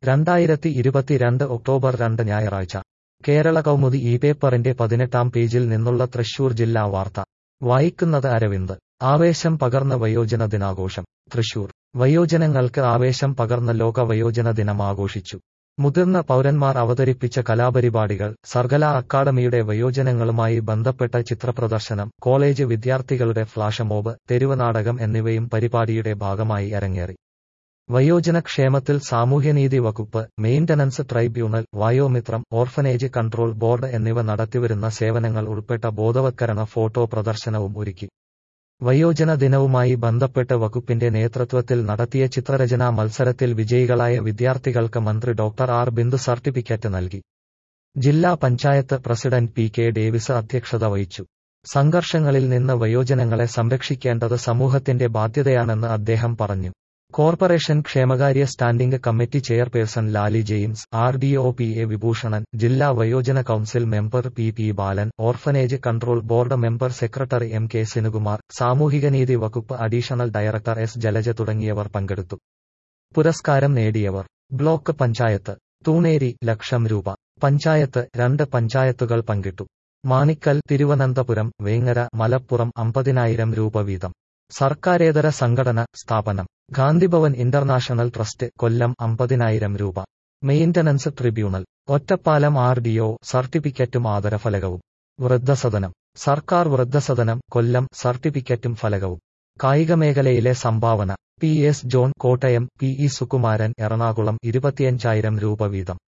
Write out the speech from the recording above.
രണ്ടായിരത്തി ഇരുപത്തിരണ്ട് ഒക്ടോബർ രണ്ട് ഞായറാഴ്ച കേരള കൗമുദി ഈ പേപ്പറിന്റെ പതിനെട്ടാം പേജിൽ നിന്നുള്ള തൃശൂർ ജില്ലാ വാർത്ത വായിക്കുന്നത് അരവിന്ദ് ആവേശം പകർന്ന വയോജന ദിനാഘോഷം തൃശൂർ വയോജനങ്ങൾക്ക് ആവേശം പകർന്ന ലോക വയോജന ദിനം ആഘോഷിച്ചു മുതിർന്ന പൗരന്മാർ അവതരിപ്പിച്ച കലാപരിപാടികൾ സർഗല അക്കാദമിയുടെ വയോജനങ്ങളുമായി ബന്ധപ്പെട്ട ചിത്രപ്രദർശനം കോളേജ് വിദ്യാർത്ഥികളുടെ ഫ്ലാഷ് മോബ് തെരുവ് നാടകം എന്നിവയും പരിപാടിയുടെ ഭാഗമായി അരങ്ങേറി വയോജന ക്ഷേമത്തിൽ സാമൂഹ്യനീതി വകുപ്പ് maintenance tribunal Vayomithram orphanage control board എന്നിവ നടത്തിവരുന്ന സേവനങ്ങൾ ഉൾപ്പെട്ട ബോധവത്കരണ ഫോട്ടോ പ്രദർശനവും ഒരുക്കി വയോജന ദിനവുമായി ബന്ധപ്പെട്ട് വകുപ്പിന്റെ നേതൃത്വത്തിൽ നടത്തിയ ചിത്രരചനാ മത്സരത്തിൽ വിജയികളായ വിദ്യാർത്ഥികൾക്ക് മന്ത്രി ഡോക്ടർ ആർ ബിന്ദു സർട്ടിഫിക്കറ്റ് നൽകി ജില്ലാ panchayat president P K Davis അധ്യക്ഷത വഹിച്ചു സംഘർഷങ്ങളിൽ നിന്ന് വയോജനങ്ങളെ സംരക്ഷിക്കേണ്ടത് സമൂഹത്തിന്റെ ബാധ്യതയാണെന്ന് അദ്ദേഹം പറഞ്ഞു കോർപ്പറേഷൻ ക്ഷേമകാര്യ standing committee chairperson Lali James R D O P A Vibhushanan ജില്ലാ വയോജന council member P P Balan orphanage control board member secretary M K Sinukumar സാമൂഹികനീതി വകുപ്പ് അഡീഷണൽ ഡയറക്ടർ എസ് ജലജ തുടങ്ങിയവർ പങ്കെടുത്തു പുരസ്കാരം നേടിയവർ ബ്ലോക്ക് പഞ്ചായത്ത് തൂണേരി ലക്ഷം രൂപ പഞ്ചായത്ത് രണ്ട് പഞ്ചായത്തുകൾ പങ്കിട്ടു മാണിക്കൽ തിരുവനന്തപുരം വേങ്ങര മലപ്പുറം അമ്പതിനായിരം രൂപ വീതം സർക്കാരേതര സംഘടന സ്ഥാപനം ഗാന്ധിഭവൻ ഇന്റർനാഷണൽ ട്രസ്റ്റ് കൊല്ലം അമ്പതിനായിരം രൂപ maintenance tribunal Ottapalam R D O സർട്ടിഫിക്കറ്റും ആദരഫലകവും വൃദ്ധസദനം സർക്കാർ വൃദ്ധസദനം കൊല്ലം സർട്ടിഫിക്കറ്റും ഫലകവും കായിക മേഖലയിലെ സംഭാവന P S John Kottayam P E Sukumaran Ernakulam ഇരുപത്തിയഞ്ചായിരം രൂപ വീതം